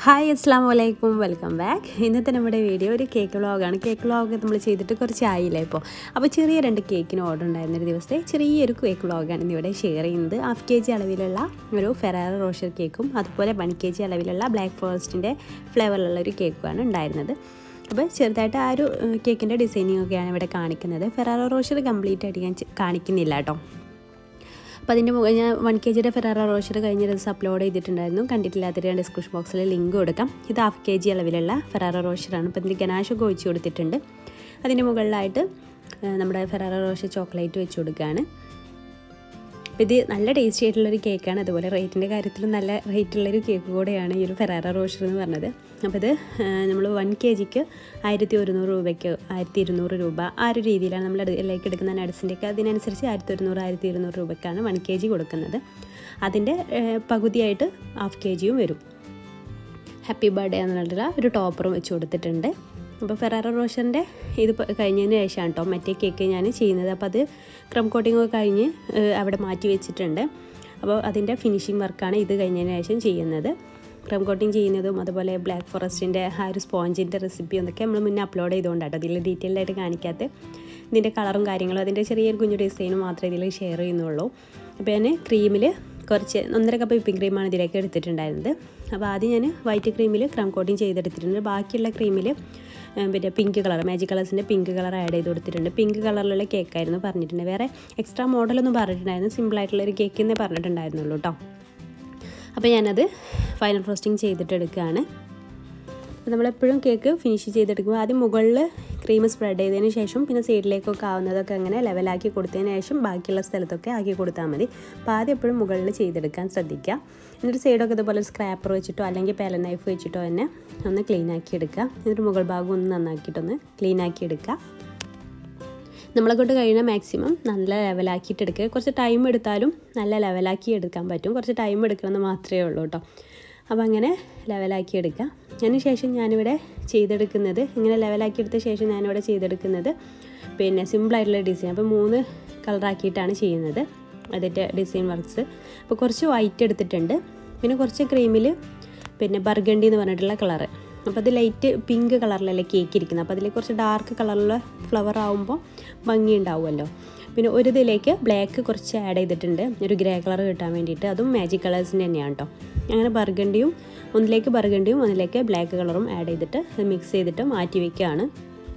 hi അസ്സാം വലൈക്കും welcome back ഇന്നത്തെ നമ്മുടെ വീഡിയോ ഒരു കേക്ക് വ്ളോഗാണ് കേക്ക് വ്ളോഗ് നമ്മൾ ചെയ്തിട്ട് കുറച്ച് ആയില്ല ഇപ്പോൾ അപ്പോൾ ചെറിയ രണ്ട് കേക്കിന് ഓർഡർ ഉണ്ടായിരുന്ന ഒരു ദിവസത്തെ ചെറിയൊരു കേക്ക് വ്ളോഗാണ് ഇന്നിവിടെ ഷെയർ ചെയ്യുന്നത് ഹാഫ് കെ ജി അളവിലുള്ള ഒരു ഫെറാറ റോഷർ കേക്കും അതുപോലെ വൺ കെ ജി അളവിലുള്ള ബ്ലാക്ക് ഫോറസ്റ്റിൻ്റെ ഫ്ലേവറിലുള്ള ഒരു കേക്കുമാണ് ഉണ്ടായിരുന്നത് അപ്പോൾ ചെറുതായിട്ട് ആ ഒരു കേക്കിൻ്റെ ഡിസൈനിങ് ഒക്കെയാണ് ഇവിടെ കാണിക്കുന്നത് ഫെറാറോ റോഷർ കംപ്ലീറ്റ് ആയിട്ട് ഞാൻ ചെ- കാണിക്കുന്നില്ല കേട്ടോ അപ്പോൾ അതിൻ്റെ മുകളിൽ ഞാൻ വൺ കെ ജിയുടെ ഫെറാറ റോഷർ കഴിഞ്ഞ ദിവസം അപ്ലോഡ് ചെയ്തിട്ടുണ്ടായിരുന്നു കണ്ടിട്ടില്ലാത്തൊരു ഞാൻ ഡിസ്ക്രിപ്ഷൻ ബോക്സിൽ ലിങ്ക് കൊടുക്കാം ഇത് ഹാഫ് കെ ജി അളവിലുള്ള ഫെറാറ റോഷറാണ് അപ്പോൾ ഇതിൽ ഗനാഷൊക്കെ ഒഴിച്ച് കൊടുത്തിട്ടുണ്ട് അതിൻ്റെ മുകളിലായിട്ട് ആ, നമ്മുടെ ഫെറാറ റോഷർ ചോക്ലേറ്റ് വെച്ച് കൊടുക്കുകയാണ് അപ്പോൾ ഇത് നല്ല ടേസ്റ്റി ആയിട്ടുള്ളൊരു കേക്കാണ് അതുപോലെ റേറ്റിൻ്റെ കാര്യത്തിലും നല്ല റേറ്റുള്ളൊരു കേക്ക് കൂടെയാണ് ഈ ഒരു ഫെറാറ റോഷർ എന്ന് പറഞ്ഞത് അപ്പോൾ ഇത് നമ്മൾ വൺ കെ ജിക്ക് ആയിരത്തി ഒരുന്നൂറ് രൂപയ്ക്ക് ആയിരത്തി ഇരുന്നൂറ് രൂപ ആ ഒരു രീതിയിലാണ് നമ്മൾ ഇതിലേക്ക് എടുക്കുന്ന നട്സിൻ്റെയൊക്കെ അതിനനുസരിച്ച് ആയിരത്തി ഒരുന്നൂറ് ആയിരത്തി ഇരുന്നൂറ് രൂപയ്ക്കാണ് വൺ കെ ജി കൊടുക്കുന്നത് അതിൻ്റെ ഏഹ്, പകുതിയായിട്ട് ഹാഫ് കെ ജിയും വരും ഹാപ്പി ബർത്ത്ഡേ എന്നുള്ള ഒരു ടോപ്പറും വെച്ച് കൊടുത്തിട്ടുണ്ട് അപ്പോൾ ഫെറാറ റോഷറിൻ്റെ ഇത് പ- കഴിഞ്ഞതിന് ശേഷമാണ് കേട്ടോ മറ്റേ കേക്ക് ഞാൻ ചെയ്യുന്നത് അപ്പോൾ അത് ക്രം കോട്ടിംഗ് ഒക്കെ കഴിഞ്ഞ് ഏഹ്, അവിടെ മാറ്റി വെച്ചിട്ടുണ്ട് അപ്പോൾ അതിൻ്റെ ഫിനിഷിംഗ് വർക്കാണ് ഇത് കഴിഞ്ഞതിന് ശേഷം ചെയ്യുന്നത് ക്രം കോട്ടിംഗ് ചെയ്യുന്നതും അതുപോലെ ബ്ലാക്ക് ഫോറസ്റ്റിൻ്റെ ആ ഒരു സ്പോഞ്ചിൻ്റെ റെസിപ്പി ഒന്നൊക്കെ നമ്മൾ മുന്നേ അപ്ലോഡ് ചെയ്തുകൊണ്ടാട്ടോ ഇതിൽ ഡീറ്റെയിൽഡ് ആയിട്ട് കാണിക്കാത്ത ഇതിൻ്റെ കളറും കാര്യങ്ങളും അതിൻ്റെ ചെറിയൊരു കുഞ്ഞു ഡിസൈനും മാത്രമേ ഇതിൽ ഷെയർ ചെയ്യുന്നുള്ളൂ അപ്പോൾ ഞാൻ ക്രീമിൽ കുറച്ച് ഒന്നര കപ്പ് വിപ്പിംഗ് ക്രീമാണ് ഇതിലേക്ക് എടുത്തിട്ടുണ്ടായിരുന്നത് അപ്പോൾ ആദ്യം ഞാൻ വൈറ്റ് ക്രീമിൽ ക്രം കോട്ടിങ് ചെയ്തെടുത്തിട്ടുണ്ട് ബാക്കിയുള്ള ക്രീമിൽ പിന്നെ പിങ്ക് കളർ മാജിക് കളേഴ്സിൻ്റെ പിങ്ക് കളർ ആഡ് ചെയ്ത് കൊടുത്തിട്ടുണ്ട് പിങ്ക് കളറിലുള്ള കേക്കായിരുന്നു പറഞ്ഞിട്ടുണ്ട് വേറെ എക്സ്ട്രാ മോഡലൊന്നും പറഞ്ഞിട്ടുണ്ടായിരുന്നു സിമ്പിളായിട്ടുള്ള ഒരു കേക്ക് എന്നേ പറഞ്ഞിട്ടുണ്ടായിരുന്നുള്ളൂ കേട്ടോ അപ്പോൾ ഞാനത് ഫൈനൽ ഫ്രോസ്റ്റിംഗ് ചെയ്തിട്ട് എടുക്കുകയാണ് അപ്പോൾ നമ്മളെപ്പോഴും കേക്ക് ഫിനിഷ് ചെയ്തെടുക്കുമ്പോൾ ആദ്യം മുകളിൽ ക്രീം സ്പ്രെഡ് ചെയ്തതിന് ശേഷം പിന്നെ സൈഡിലേക്കൊക്കെ ആവുന്നതൊക്കെ അങ്ങനെ ലെവലാക്കി കൊടുത്തതിന് ശേഷം ബാക്കിയുള്ള സ്ഥലത്തൊക്കെ ആക്കി കൊടുത്താൽ മതി അപ്പോൾ ആദ്യം എപ്പോഴും മുകളിൽ ചെയ്തെടുക്കാൻ ശ്രദ്ധിക്കുക എന്നിട്ട് സൈഡൊക്കെ ഇതുപോലെ സ്ക്രാപ്പർ വെച്ചിട്ടോ അല്ലെങ്കിൽ പേല നൈഫ് വെച്ചിട്ടോ തന്നെ ഒന്ന് ക്ലീൻ ആക്കി എടുക്കുക എന്നിട്ട് മുകൾ ഭാഗം ഒന്ന് നന്നാക്കിയിട്ടൊന്ന് ക്ലീൻ ആക്കി എടുക്കുക നമ്മളെ കൊണ്ട് കഴിയുന്ന മാക്സിമം നല്ല ലെവലാക്കിയിട്ട് എടുക്കുക കുറച്ച് ടൈം എടുത്താലും നല്ല ലെവലാക്കി എടുക്കാൻ പറ്റും കുറച്ച് ടൈം എടുക്കണമെന്ന് മാത്രമേ ഉള്ളൂ കേട്ടോ അപ്പോൾ അങ്ങനെ ലെവലാക്കി എടുക്കുക അതിന് ശേഷം ഞാനിവിടെ ചെയ്തെടുക്കുന്നത് ഇങ്ങനെ ലെവലാക്കി എടുത്ത ശേഷം ഞാനിവിടെ ചെയ്തെടുക്കുന്നത് പിന്നെ സിമ്പിളായിട്ടുള്ള ഡിസൈൻ അപ്പോൾ മൂന്ന് കളറാക്കിയിട്ടാണ് ചെയ്യുന്നത് അതിൻ്റെ ഡിസൈൻ വർക്ക്സ് അപ്പോൾ കുറച്ച് വൈറ്റ് എടുത്തിട്ടുണ്ട് പിന്നെ കുറച്ച് ക്രീമിൽ പിന്നെ ബർഗണ്ടി എന്ന് പറഞ്ഞിട്ടുള്ള കളറ് അപ്പോൾ അത് ലൈറ്റ് പിങ്ക് കളറിലല്ലേ കേക്ക് ഇരിക്കുന്നത് അപ്പോൾ അതിൽ കുറച്ച് ഡാർക്ക് കളറിലുള്ള ഫ്ലവർ ആകുമ്പോൾ ഭംഗി ഉണ്ടാവുമല്ലോ പിന്നെ ഒരു ഇതിലേക്ക് ബ്ലാക്ക് കുറച്ച് ആഡ് ചെയ്തിട്ടുണ്ട് ഒരു ഗ്രേ കളർ കിട്ടാൻ വേണ്ടിയിട്ട് അതും മാജിക് കളേഴ്സിൻ്റെ തന്നെയാണ് കേട്ടോ അങ്ങനെ ബർഗണ്ടിയും ഒന്നിലേക്ക് ബർഗണ്ടിയും ഒന്നിലേക്ക് ബ്ലാക്ക് കളറും ആഡ് ചെയ്തിട്ട് അത് മിക്സ് ചെയ്തിട്ട് മാറ്റി വയ്ക്കുകയാണ്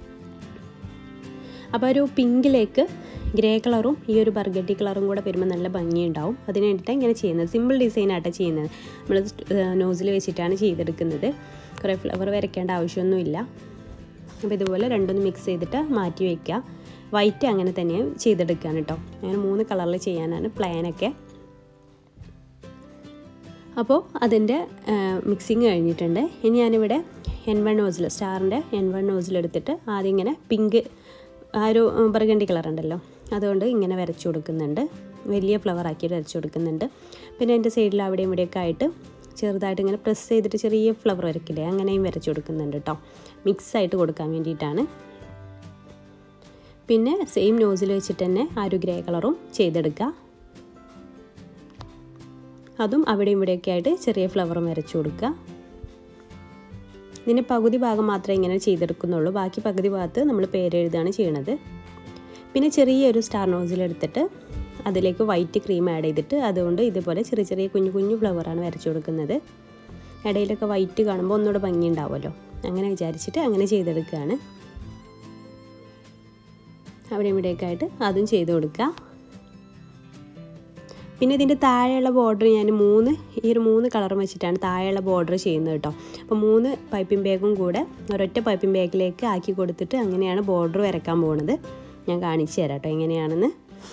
അപ്പോൾ ഒരു പിങ്കിലേക്ക് ഗ്രേ കളറും ഈ ഒരു ബർഗട്ടി കളറും കൂടെ വരുമ്പോൾ നല്ല ഭംഗിയുണ്ടാവും അതിന് വേണ്ടിയിട്ടാണ് ഇങ്ങനെ ചെയ്യുന്നത് സിമ്പിൾ ഡിസൈനായിട്ടാണ് ചെയ്യുന്നത് നമ്മൾ നോസിൽ വെച്ചിട്ടാണ് ചെയ്തെടുക്കുന്നത് കുറേ ഫ്ലവർ വരയ്ക്കേണ്ട ആവശ്യമൊന്നുമില്ല അപ്പോൾ ഇതുപോലെ രണ്ടൊന്ന് മിക്സ് ചെയ്തിട്ട് മാറ്റി വയ്ക്കുക വൈറ്റ് അങ്ങനെ തന്നെ ചെയ്തെടുക്കുകയാണ് കേട്ടോ അങ്ങനെ മൂന്ന് കളറിൽ ചെയ്യാനാണ് പ്ലാനൊക്കെ അപ്പോൾ അതിൻ്റെ മിക്സിങ് കഴിഞ്ഞിട്ടുണ്ട് ഇനി ഞാനിവിടെ എൻ വൺ നോസിൽ സ്റ്റാറിൻ്റെ എൻ വൺ നോസിൽ എടുത്തിട്ട് ആദ്യം ഇങ്ങനെ പിങ്ക് ആ ഒരു ബർഗണ്ടി കളർ ഉണ്ടല്ലോ അതുകൊണ്ട് ഇങ്ങനെ വരച്ചു കൊടുക്കുന്നുണ്ട് വലിയ ഫ്ലവർ ആക്കിയിട്ട് വരച്ചു കൊടുക്കുന്നുണ്ട് പിന്നെ എൻ്റെ സൈഡിൽ അവിടെയും ഇവിടെയൊക്കെ ആയിട്ട് ചെറുതായിട്ട് ഇങ്ങനെ പ്രസ് ചെയ്തിട്ട് ചെറിയ ഫ്ലവർ വരയ്ക്കില്ലേ അങ്ങനെയും വരച്ചു കൊടുക്കുന്നുണ്ട് കേട്ടോ മിക്സ് ആയിട്ട് കൊടുക്കാൻ വേണ്ടിയിട്ടാണ് പിന്നെ സെയിം നോസിൽ വെച്ചിട്ട് തന്നെ ആ ഒരു ഗ്രേ കളറും ചെയ്തെടുക്കുക അതും അവിടെയും ഇവിടെയൊക്കെ ആയിട്ട് ചെറിയ ഫ്ലവറും വരച്ചു കൊടുക്കുക ഇതിൻ്റെ പകുതി ഭാഗം മാത്രമേ ഇങ്ങനെ ചെയ്തെടുക്കുന്നുള്ളൂ ബാക്കി പകുതി ഭാഗത്ത് നമ്മൾ പേരെഴുതാണ് ചെയ്യണത് പിന്നെ ചെറിയൊരു സ്റ്റാർ നോസിൽ എടുത്തിട്ട് അതിലേക്ക് വൈറ്റ് ക്രീം ആഡ് ചെയ്തിട്ട് അതുകൊണ്ട് ഇതുപോലെ ചെറിയ ചെറിയ കുഞ്ഞു കുഞ്ഞു ഫ്ലവറാണ് വരച്ചു കൊടുക്കുന്നത് ഇടയിലൊക്കെ വൈറ്റ് കാണുമ്പോൾ ഒന്നുകൂടെ ഭംഗി ഉണ്ടാവുമല്ലോ അങ്ങനെ വിചാരിച്ചിട്ട് അങ്ങനെ ചെയ്തെടുക്കുകയാണ് അവിടെ ഇവിടെയൊക്കെ ആയിട്ട് അതും ചെയ്ത് കൊടുക്കുക പിന്നെ ഇതിൻ്റെ താഴെയുള്ള ബോർഡർ ഞാൻ മൂന്ന് ഈ ഒരു മൂന്ന് കളറും വെച്ചിട്ടാണ് താഴെയുള്ള ബോർഡർ ചെയ്യുന്നത് കേട്ടോ അപ്പോൾ മൂന്ന് പൈപ്പിംഗ് ബാഗും കൂടെ ഒരൊറ്റ പൈപ്പിംഗ് ബാഗിലേക്ക് ആക്കി കൊടുത്തിട്ട് അങ്ങനെയാണ് ബോർഡർ വരയ്ക്കാൻ പോകുന്നത് ഞാൻ കാണിച്ചു തരാം കേട്ടോ എങ്ങനെയാണെന്ന്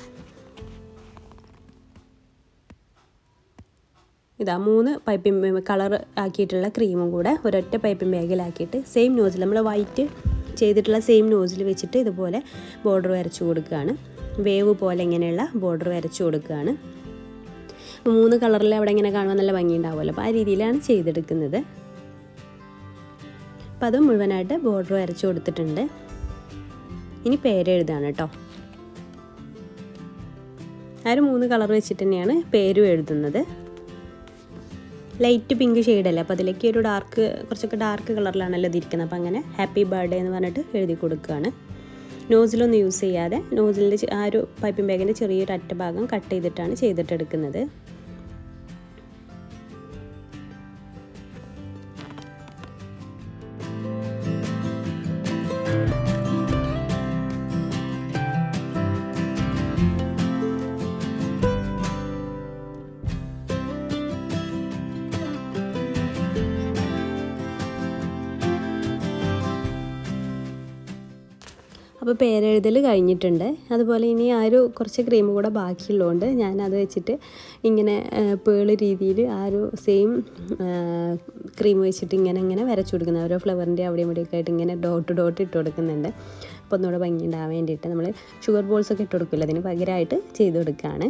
ഇതാ മൂന്ന് പൈപ്പിംഗ് കളർ ആക്കിയിട്ടുള്ള ക്രീമും കൂടെ ഒരൊറ്റ പൈപ്പിംഗ് ബാഗിലാക്കിയിട്ട് സെയിം നോസിൽ നമ്മൾ വൈറ്റ് ചെയ്തിട്ടുള്ള സെയിം നോസിൽ വെച്ചിട്ട് ഇതുപോലെ ബോർഡർ വരച്ചു കൊടുക്കുകയാണ് വേവ് പോലെ ഇങ്ങനെയുള്ള ബോർഡർ വരച്ചു കൊടുക്കുകയാണ് മൂന്ന് കളറിൽ അവിടെ ഇങ്ങനെ കാണുമ്പോൾ നല്ല ഭംഗി ഉണ്ടാവുമല്ലോ അപ്പോൾ ആ രീതിയിലാണ് ചെയ്തെടുക്കുന്നത് അപ്പോൾ അത് മുഴുവനായിട്ട് ബോർഡർ വരച്ചു കൊടുത്തിട്ടുണ്ട് ഇനി പേരെഴുതാണ് കേട്ടോ ആ ഒരു മൂന്ന് കളർ വെച്ചിട്ട് തന്നെയാണ് പേരും എഴുതുന്നത് ലൈറ്റ് പിങ്ക് ഷെയ്ഡല്ലേ അപ്പോൾ അതിലേക്ക് ഒരു ഡാർക്ക് കുറച്ചൊക്കെ ഡാർക്ക് കളറിലാണല്ലോ ഇതിരിക്കുന്നത് അപ്പോൾ അങ്ങനെ ഹാപ്പി ബർത്ത്ഡേ എന്ന് പറഞ്ഞിട്ട് എഴുതി കൊടുക്കുകയാണ് നോസിലൊന്നും യൂസ് ചെയ്യാതെ നോസിലിൻ്റെ ആ ഒരു പൈപ്പിംഗ് ബാഗിൻ്റെ ചെറിയൊരു അറ്റഭാഗം കട്ട് ചെയ്തിട്ടാണ് ചെയ്തിട്ടെടുക്കുന്നത് അപ്പോൾ പേരെഴുതൽ കഴിഞ്ഞിട്ടുണ്ട് അതുപോലെ ഇനി ആ ഒരു കുറച്ച് ക്രീം കൂടെ ബാക്കിയുള്ളതുകൊണ്ട് ഞാൻ അത് വെച്ചിട്ട് ഇങ്ങനെ പേള് രീതിയിൽ ആ ഒരു സെയിം ക്രീം വെച്ചിട്ട് ഇങ്ങനെ ഇങ്ങനെ വരച്ചു കൊടുക്കുന്നത് ഓരോ ഫ്ലവറിൻ്റെ അവിടെയും ഇവിടെയൊക്കെ ആയിട്ട് ഇങ്ങനെ ഡോട്ട് ഡോട്ട് ഇട്ട് കൊടുക്കുന്നുണ്ട് അപ്പോൾ ഒന്നുകൂടെ ഭംഗി ഉണ്ടാകാൻ വേണ്ടിയിട്ട് നമ്മൾ ഷുഗർ ബോൾസ് ഒക്കെ ഇട്ട് കൊടുക്കില്ല അതിന് പകരമായിട്ട് ചെയ്ത് കൊടുക്കുകയാണ്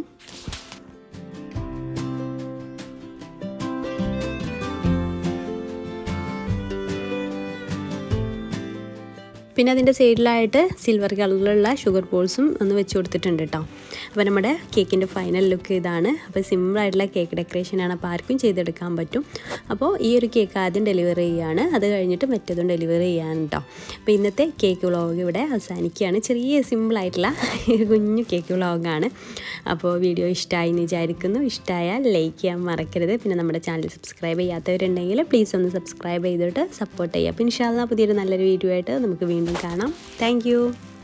പിന്നെ അതിൻ്റെ സൈഡിലായിട്ട് സിൽവർ കളറിലുള്ള ഷുഗർ ബോൾസും ഒന്ന് വെച്ച് കൊടുത്തിട്ടുണ്ട് കേട്ടോ അപ്പോൾ നമ്മുടെ കേക്കിൻ്റെ ഫൈനൽ ലുക്ക് ഇതാണ് അപ്പോൾ സിമ്പിളായിട്ടുള്ള കേക്ക് ഡെക്കറേഷനാണ് അപ്പോൾ ആർക്കും ചെയ്തെടുക്കാൻ പറ്റും അപ്പോൾ ഈ ഒരു കേക്ക് ആദ്യം ഡെലിവറി ചെയ്യുകയാണ് അത് കഴിഞ്ഞിട്ട് മറ്റേതും ഡെലിവറി ചെയ്യാൻ കേട്ടോ അപ്പോൾ ഇന്നത്തെ കേക്ക് വ്ളോഗ് ഇവിടെ അവസാനിക്കുകയാണ് ചെറിയ സിമ്പിളായിട്ടുള്ള ഒരു കുഞ്ഞു കേക്ക് വ്ളോഗാണ് അപ്പോൾ വീഡിയോ ഇഷ്ടമായി എന്ന് വിചാരിക്കുന്നു ഇഷ്ടമായാൽ ലൈക്ക് ചെയ്യാൻ മറക്കരുത് പിന്നെ നമ്മുടെ ചാനൽ സബ്സ്ക്രൈബ് ചെയ്യാത്തവരുണ്ടെങ്കിൽ പ്ലീസ് ഒന്ന് സബ്സ്ക്രൈബ് ചെയ്തിട്ട് സപ്പോർട്ട് ചെയ്യുക അപ്പോൾ ഇൻഷാല്ല പുതിയൊരു നല്ലൊരു വീഡിയോ ആയിട്ട് നമുക്ക് വീണ്ടും കാണാം താങ്ക്